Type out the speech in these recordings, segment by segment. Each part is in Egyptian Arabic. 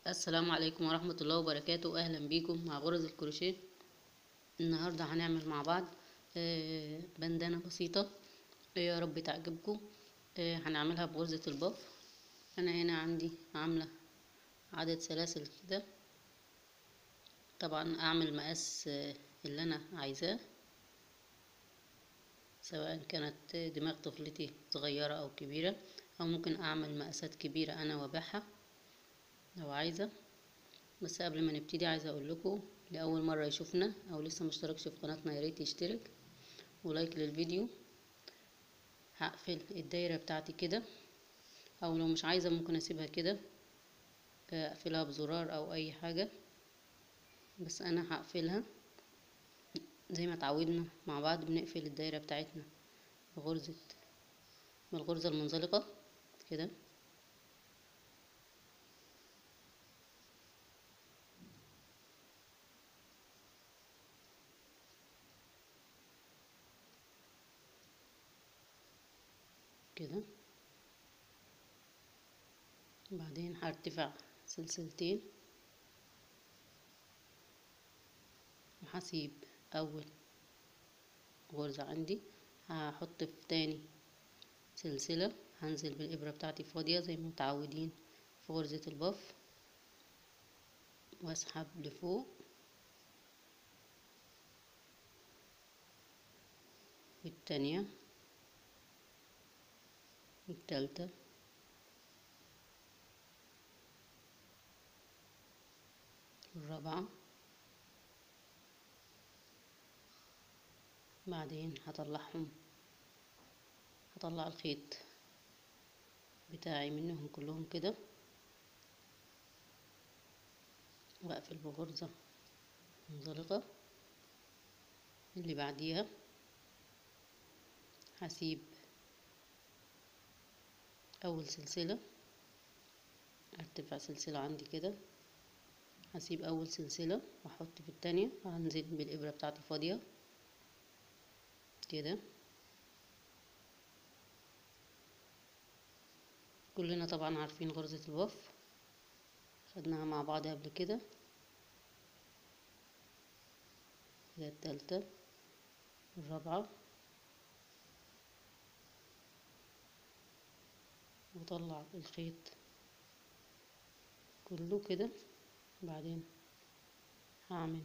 السلام عليكم ورحمة الله وبركاته أهلا بيكم مع غرز الكروشيه النهاردة هنعمل مع بعض آه، بندانة بسيطة يا رب تعجبكم آه، هنعملها بغرزة الباف أنا هنا عندي عاملة عدد سلاسل كده طبعا أعمل مقاس آه، اللي أنا عايزاه سواء كانت دماغ طفلتي صغيرة أو كبيرة أو ممكن أعمل مقاسات كبيرة أنا وأبيعها لو عايزة بس قبل ما نبتدي عايزة اقول لكم لأول مرة يشوفنا او لسه مشتركش في قناتنا ياريت يشترك ولايك للفيديو هقفل الدايرة بتاعتي كده او لو مش عايزة ممكن اسيبها كده اقفلها بزرار او اي حاجة بس انا هقفلها زي ما اتعودنا مع بعض بنقفل الدايرة بتاعتنا بغرزة بالغرزة المنزلقة كده كده بعدين هرتفع سلسلتين وهسيب اول غرزة عندي هحط في تاني سلسلة هنزل بالإبرة بتاعتي فاضية زي ما متعودين في غرزة الباف واسحب لفوق والتانية والتالتة الرابعة بعدين هطلعهم هطلع الخيط بتاعي منهم كلهم كده واقفل بغرزة منزلقة اللي بعديها هسيب اول سلسلة ارتفع سلسلة عندي كده هسيب اول سلسلة واحط في التانية هنزل بالابرة بتاعتي فاضية كده كلنا طبعا عارفين غرزة الوف خدناها مع بعض قبل كده كده التالتة الرابعة وطلع الخيط كله كده بعدين هعمل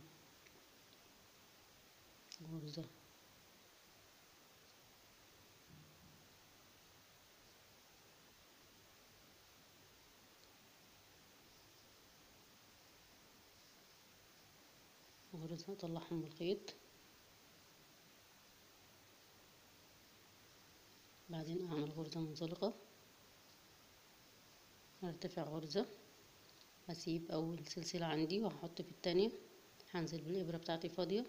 غرزة غرزة اطلعهم بالخيط بعدين اعمل غرزة منزلقة هرتفع غرزة هسيب اول سلسلة عندي وهحط في التانية هنزل بالابرة بتاعتي فاضية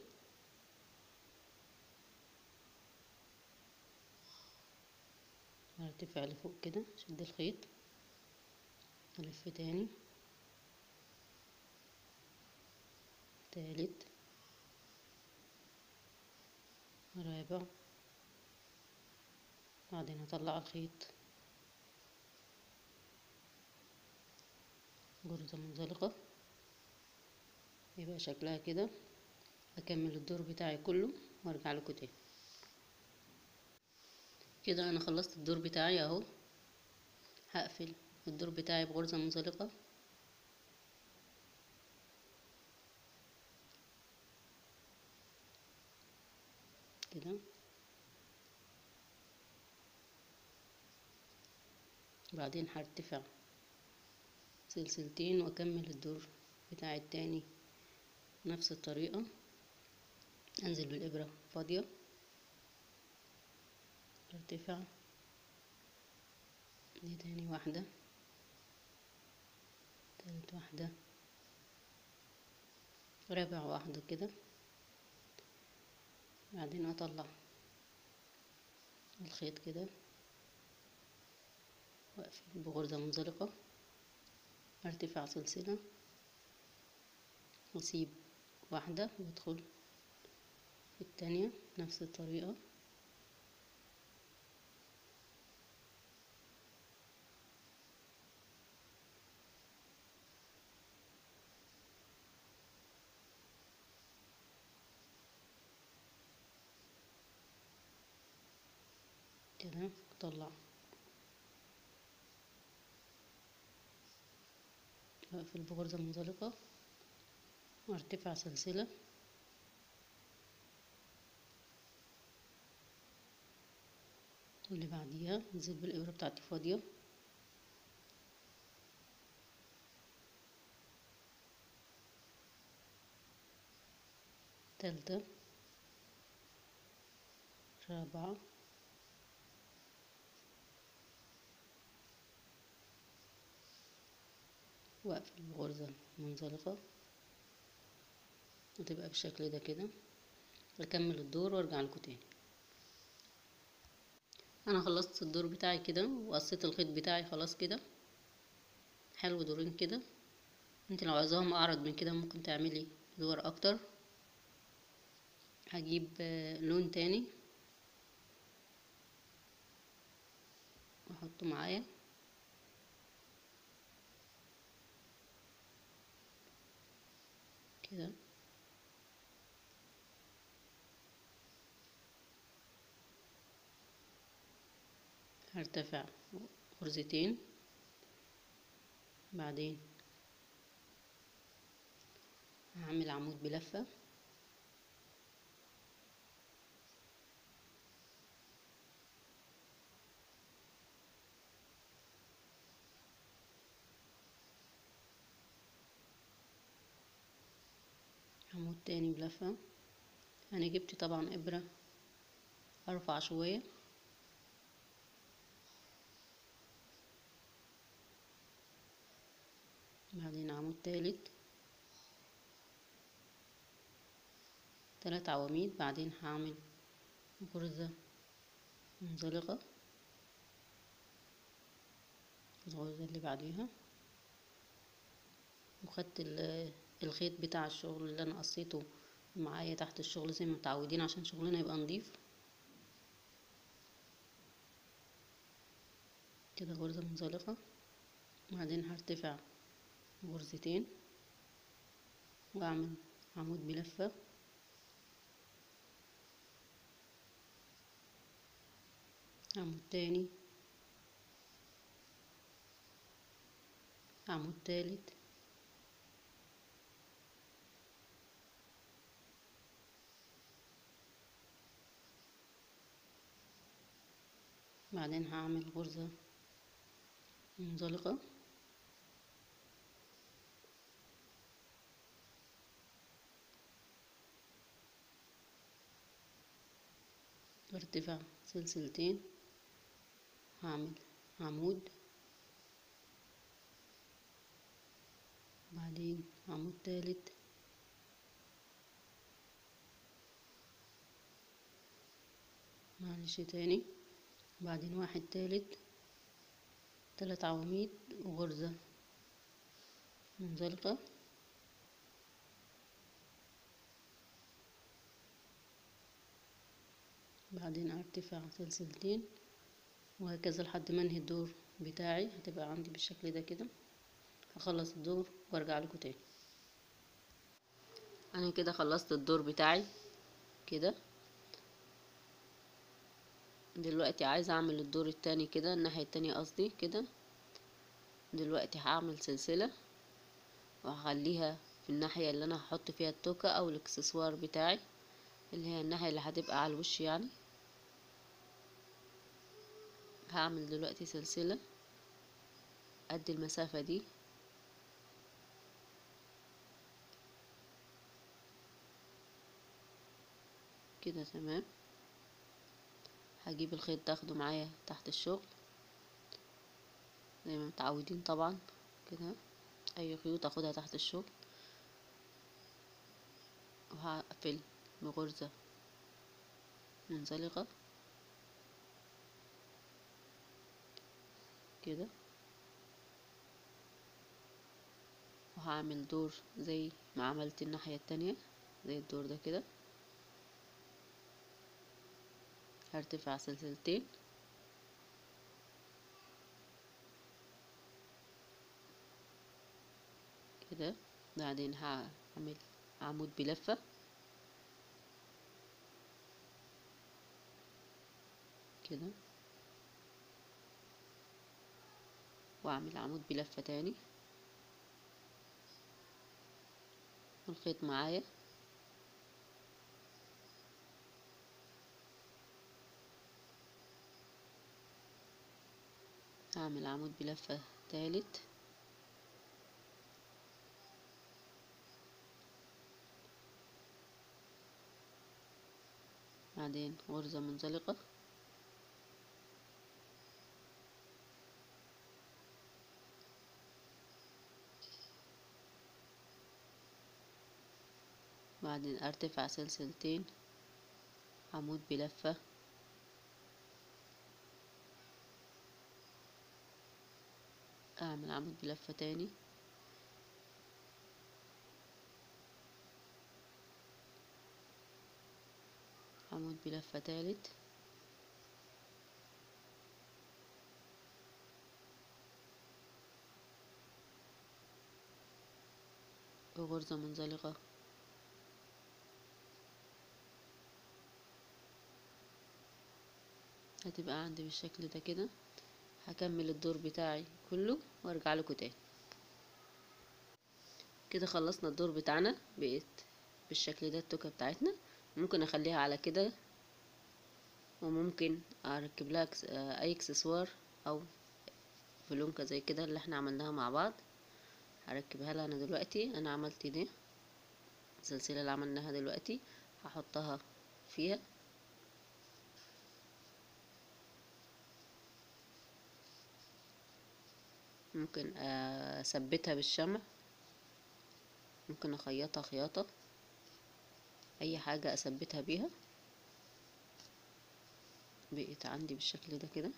هرتفع لفوق كده شد الخيط الف تاني تالت رابع بعدين هطلع الخيط غرزة منزلقة يبقى شكلها كده اكمل الدور بتاعي كله وارجع لكم تاني كده انا خلصت الدور بتاعي اهو هقفل الدور بتاعي بغرزة منزلقة كده بعدين هرتفع سلسلتين واكمل الدور بتاع التاني نفس الطريقة انزل بالابرة فاضية ارتفع دي تاني واحدة تالت واحدة رابع واحدة كده بعدين اطلع الخيط كده واقفل بغرزة منزلقة ارتفع سلسلة واسيب واحدة وادخل في التانية نفس الطريقة كده اطلع اقفل بغرزة منزلقة وارتفع سلسلة واللي بعديها انزل بالابرة بتاعتي فاضية تالتة رابعة واقفل بغرزة منزلقة وتبقى بالشكل ده كده اكمل الدور وارجع لكم تاني انا خلصت الدور بتاعي كده وقصيت الخيط بتاعي خلاص كده حلو دورين كده انت لو عايزاهم اعرض من كده ممكن تعملي دور اكتر هجيب لون تاني واحطه معايا كده هرتفع غرزتين بعدين هعمل عمود بلفة عمود تاني بلفة انا جبت طبعا ابرة ارفع شوية بعدين عمود تالت تلات عواميد بعدين هعمل غرزة منزلقة الغرزة اللي بعديها وخدت الخيط بتاع الشغل اللي انا قصيته معايا تحت الشغل زي ما متعودين عشان شغلنا يبقى نضيف كده غرزة منزلقة بعدين هرتفع غرزتين واعمل عمود بلفة عمود تاني عمود تالت بعدين هعمل غرزة منزلقة ارتفاع سلسلتين هعمل عمود بعدين عمود تالت معلش تاني بعدين واحد تالت تلات عواميد وغرزة منزلقة بعدين ارتفاع سلسلتين وهكذا لحد ما انهي الدور بتاعي هتبقى عندي بالشكل ده كده هخلص الدور وارجع لكم تاني انا كده خلصت الدور بتاعي كده دلوقتي عايزة اعمل الدور التاني كده الناحية التانية قصدي كده دلوقتي هعمل سلسلة وهخليها في الناحية اللي انا هحط فيها التوكة او الاكسسوار بتاعي اللي هي الناحية اللي هتبقى على الوش يعني هعمل دلوقتي سلسلة قد المسافة دي كده تمام هجيب الخيط ده اخده معايا تحت الشغل زي ما متعودين طبعا كده اي خيوط اخدها تحت الشغل وهقفل بغرزة منزلقة كده وهعمل دور زي ما عملت الناحية التانية زي الدور ده كده هرتفع سلسلتين كده بعدين هعمل عمود بلفة كده واعمل عمود بلفة تاني الخيط معايا هعمل عمود بلفة تالت بعدين غرزة منزلقة بعدين ارتفع سلسلتين عمود بلفة اعمل عمود بلفة تاني عمود بلفة تالت وغرزة منزلقة هتبقى عندي بالشكل ده كده هكمل الدور بتاعي كله وارجع لكم تاني كده خلصنا الدور بتاعنا بقيت بالشكل ده التوكة بتاعتنا ممكن اخليها على كده وممكن اركب لها اي اكسسوار او فلونكة زي كده اللي احنا عملناها مع بعض هركبها لها انا دلوقتي انا عملت دي السلسلة اللي عملناها دلوقتي هحطها فيها ممكن اثبتها بالشمع ممكن اخيطها خياطة اي حاجة اثبتها بيها بقيت عندي بالشكل ده كده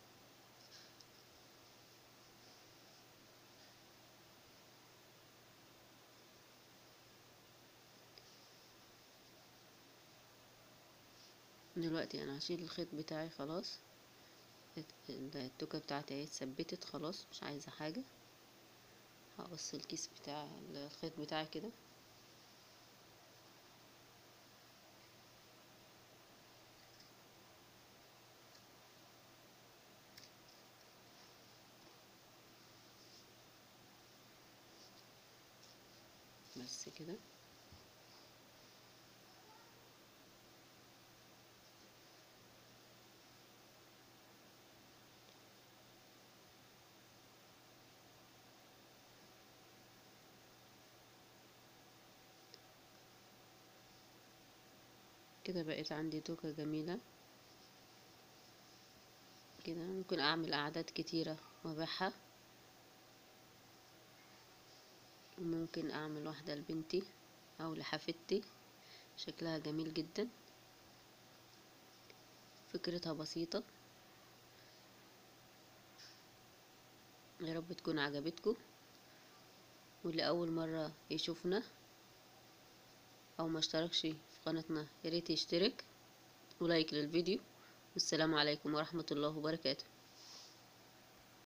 دلوقتي انا هشيل الخيط بتاعي خلاص التوكة بتاعتي اهي اتثبتت خلاص مش عايزة حاجة هقص الكيس بتاع الخيط بتاعي كده بس كده كده بقيت عندي توكة جميلة كده ممكن اعمل اعداد كتيرة وابيعها ممكن اعمل واحدة لبنتي او لحفيدتي شكلها جميل جدا فكرتها بسيطة يا رب تكون عجبتكم واللي اول مرة يشوفنا او ما اشتركش في قناتنا ياريت يشترك ولايك للفيديو والسلام عليكم ورحمة الله وبركاته